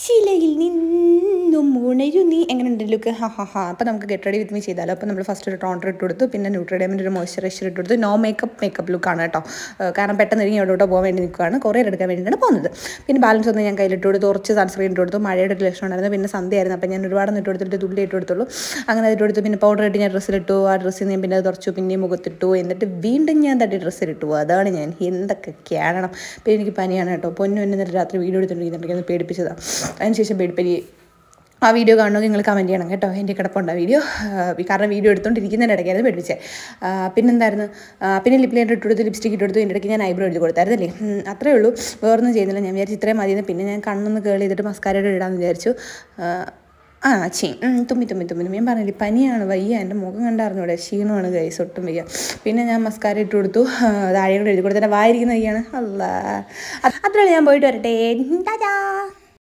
ചിലയിൽ നിന്നും ഉണരു നീ എങ്ങനെയുണ്ട് ലുക്ക് ഹാ ഹാ ഹാ അപ്പോൾ നമുക്ക് ഗെറ്റ് റെഡി വിത്ത് മീ ചെയ്താലോ അപ്പോൾ നമ്മൾ ഫസ്റ്റ് ഒരു ടോണ്ടർ ഇട്ട് കൊടുത്തു പിന്നെ ന്യൂട്രിഡേമിൻ്റെ ഒരു മോയ്സ്ചറൈസർ ഇട്ട് കൊടുത്തു നോ മേക്കപ്പ് മേക്കപ്പ് ലുക്കാണ് കേട്ടോ ഏഹ് കാരണം പെട്ടെന്ന് ഇനി എവിടോട്ടോ പോകാൻ വേണ്ടി നിൽക്കുകയാണ് കുറേ എടുക്കാൻ വേണ്ടിയിട്ടാണ് പോകുന്നത് പിന്നെ ബാലൻസ് ഒന്ന് ഞാൻ കയ്യിലിട്ട് കൊടുത്തു കുറച്ച് സൺസ്ക്രീൻ ഇട്ട് കൊടുത്തു മഴയുടെ ഒരു ലക്ഷണം ഉണ്ടായിരുന്നു പിന്നെ സന്ധ്യയായിരുന്നു അപ്പോൾ ഞാൻ ഒരുപാട് ഇട്ട് കൊടുത്തിട്ട് തുള്ളി ഇട്ട് കൊടുത്തുള്ളൂ അങ്ങനെ ഇട്ട് കൊടുത്തു പിന്നെ പൗഡർ ഇട്ട് ഞാൻ ഡ്രസ്സിലിട്ടു ആ ഡ്രസ്സിൽ ഞാൻ പിന്നെ അത് തുറച്ചു പിന്നെ മുഖത്തിട്ടു എന്നിട്ട് വീണ്ടും ഞാൻ തട്ടി ഡ്രസ്സിലിട്ടു അതാണ് ഞാൻ എന്തൊക്കെ കാണണം പിന്നെ എനിക്ക് പനിയാണ് കേട്ടോ പൊന്നു എന്നെ ഇന്നലെ രാത്രി വീഡിയോ എടുത്തുകൊണ്ടിരിക്കുന്നുണ്ടെങ്കിൽ അത് പേടിപ്പിച്ചതാണ് അതിനുശേഷം പേടിപ്പനി ആ വീഡിയോ കാണുമെങ്കിൽ നിങ്ങൾ കമൻറ്റ് ചെയ്യണം കേട്ടോ എൻ്റെ കിടപ്പുണ്ട് ആ വീഡിയോ കാരണം വീഡിയോ എടുത്തുകൊണ്ടിരിക്കുന്നതിൻ്റെ ഇടയ്ക്കായിരുന്നു പേടിപ്പിച്ചത് പിന്നെന്തായിരുന്നു ആ, പിന്നെ ലിപ് ലൈനർ ഇട്ട് കൊടുത്തു ലിപ്സ്റ്റിക് ഇട്ട് കൊടുത്തു എൻ്റെ ഇടയ്ക്ക് ഞാൻ ഐബ്രോ എഴുതി കൊടുത്തായിരുന്നല്ലേ ഉം, അത്രേ ഉള്ളൂ വേറൊന്നും ചെയ്യുന്നില്ല ഞാൻ വിചാരിച്ചു ഇത്രയും മതിയെന്ന് പിന്നെ ഞാൻ കണ്ണൊന്ന് കേൾ ചെയ്തിട്ട് മസ്കാരയുടെ ഇടാമെന്ന് വിചാരിച്ചു ആ, ആ ചീ ഉം, തുമ്മി തുമ്മി തുമ്മി തുമ്മി ഞാൻ പറഞ്ഞില്ലേ പനിയാണ് വയ്യ എൻ്റെ മുഖം കണ്ടായിരുന്നു ക്ഷീണമാണ് കൈസ് ഒട്ടും വയ്യ പിന്നെ ഞാൻ മസ്കാര ഇട്ട് കൊടുത്തു ആ, താഴെ കൂടെ എഴുതി കൊടുത്തു എൻ്റെ വായിരിക്കുന്ന കൈയാണ് അല്ല അത്രയുള്ള ഞാൻ പോയിട്ട് വരട്ടെ ടാറ്റാ